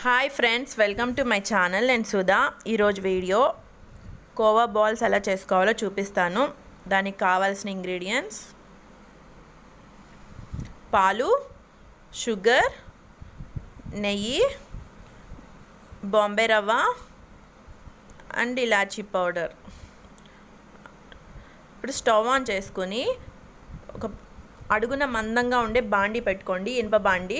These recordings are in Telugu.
hi friends welcome to my channel నేను సుధా ఈరోజు వీడియో కోవా బాల్స్ ఎలా చేసుకోవాలో చూపిస్తాను దానికి కావాల్సిన ఇంగ్రీడియంట్స్ పాలు షుగర్ నెయ్యి బాంబే రవ్వ అండ్ ఇలాచీ పౌడర్ ఇప్పుడు స్టవ్ ఆన్ చేసుకొని ఒక అడుగున మందంగా ఉండే బాండి పెట్టుకోండి ఇనుప బాండి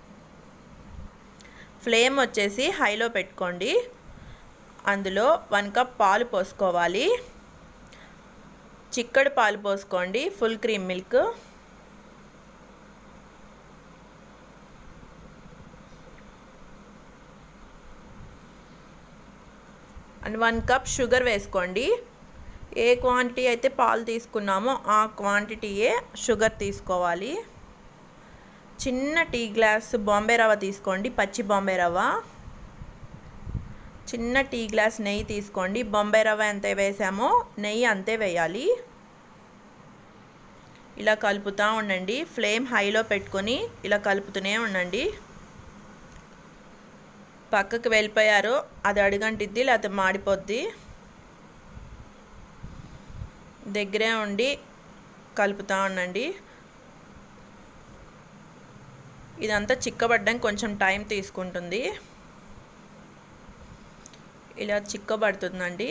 ఫ్లేమ్ వచ్చేసి హైలో పెట్టుకోండి అందులో వన్ కప్ పాలు పోసుకోవాలి చిక్కడి పాలు పోసుకోండి full cream milk and one cup sugar వేసుకోండి ఏ క్వాంటిటీ అయితే పాలు తీసుకున్నామో ఆ క్వాంటిటీయే షుగర్ తీసుకోవాలి చిన్న టీ గ్లాస్ బాంబే రవ్వ తీసుకోండి పచ్చి బాంబే రవ్వ చిన్న టీ గ్లాస్ నెయ్యి తీసుకోండి బాంబే రవ్వ ఎంత వేసామో నెయ్యి అంతే వేయాలి ఇలా కలుపుతూ ఉండండి ఫ్లేమ్ హైలో పెట్టుకొని ఇలా కలుపుతూనే ఉండండి పక్కకు వెళ్ళిపోయారు అది అడుగంటిద్ది లేకపోతే మాడిపోద్ది దగ్గరే ఉండి కలుపుతూ ఉండండి ఇదంతా చిక్కబడ్డానికి కొంచెం టైం తీసుకుంటుంది ఇలా చిక్కబడుతుందండి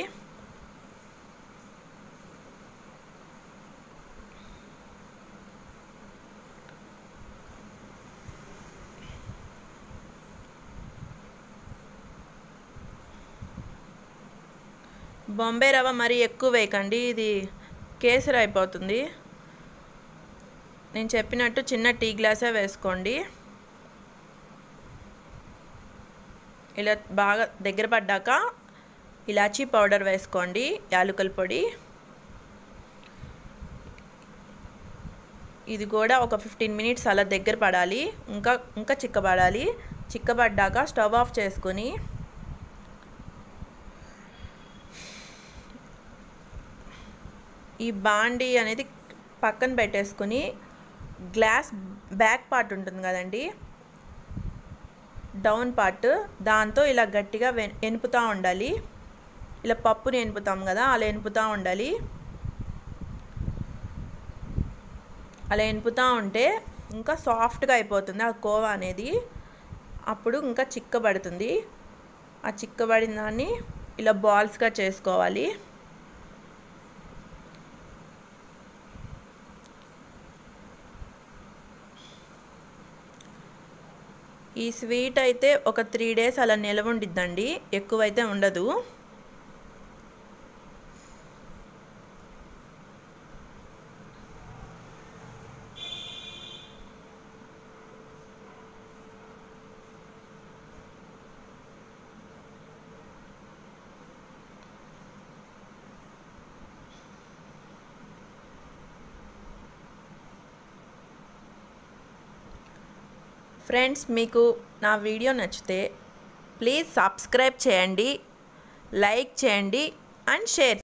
బాంబే రవ్వ మరీ ఎక్కువ వేయకండి ఇది కేసరి అయిపోతుంది నేను చెప్పినట్టు చిన్న టీ గ్లాసే వేసుకోండి ఇలా బాగా దగ్గర పడ్డాక ఇలాచీ పౌడర్ వేసుకోండి యాలకుల పొడి ఇది కూడా ఒక ఫిఫ్టీన్ మినిట్స్ అలా దగ్గర పడాలి ఇంకా ఇంకా చిక్కబడాలి చిక్కబడ్డాక స్టవ్ ఆఫ్ చేసుకొని ఈ బాండి అనేది పక్కన పెట్టేసుకుని గ్లాస్ బ్యాక్ పార్ట్ ఉంటుంది కదండి డౌన్ పార్ట్ దాంతో ఇలా గట్టిగా ఎనుపుతూ ఉండాలి ఇలా పప్పుని ఎనుపుతాం కదా అలా ఎనుపుతూ ఉండాలి అలా ఎనుపుతూ ఉంటే ఇంకా సాఫ్ట్గా అయిపోతుంది ఆ కోవా అనేది అప్పుడు ఇంకా చిక్కబడుతుంది ఆ చిక్కబడిన దాన్ని ఇలా బాల్స్గా చేసుకోవాలి ఈ స్వీట్ అయితే ఒక త్రీ డేస్ అలా నిలవ ఉండిద్దండి ఎక్కువైతే ఉండదు ఫ్రెండ్స్ మీకు నా వీడియో నచ్చితే ప్లీజ్ సబ్స్క్రైబ్ చేయండి లైక్ చేయండి అండ్ షేర్